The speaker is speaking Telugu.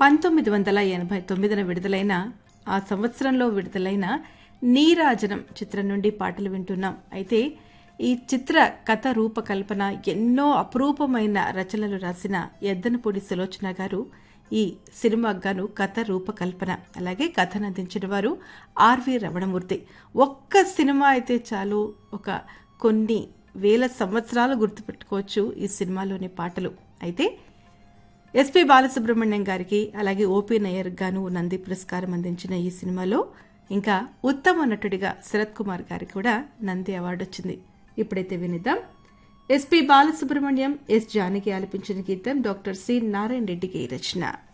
పంతొమ్మిది వందల ఎనభై తొమ్మిదిన విడుదలైన ఆ సంవత్సరంలో విడుదలైన నీరాజనం చిత్రం నుండి పాటలు వింటున్నాం అయితే ఈ చిత్ర కథ రూపకల్పన ఎన్నో అపురూపమైన రచనలు రాసిన ఎద్దనపూడి సులోచన గారు ఈ సినిమాకు గాను కథ రూపకల్పన అలాగే కథను అందించిన వారు ఆర్వి రమణమూర్తి ఒక్క సినిమా అయితే చాలు ఒక కొన్ని వేల సంవత్సరాలు గుర్తుపెట్టుకోవచ్చు ఈ సినిమాలోని పాటలు అయితే ఎస్పి బాలసుబ్రహ్మణ్యం గారికి అలాగే ఓపీ నయ్యర్ గాను నంది పురస్కారం అందించిన ఈ సినిమాలో ఇంకా ఉత్తమ నటుడిగా శరత్ కుమార్ గారికి కూడా నంది అవార్డు వచ్చింది ఇప్పుడైతే వినిద్దాం ఎస్పి బాలసుబ్రహ్మణ్యం ఎస్ జానకి ఆలపించిన గీతం డాక్టర్ సి నారాయణ రెడ్డికి రచన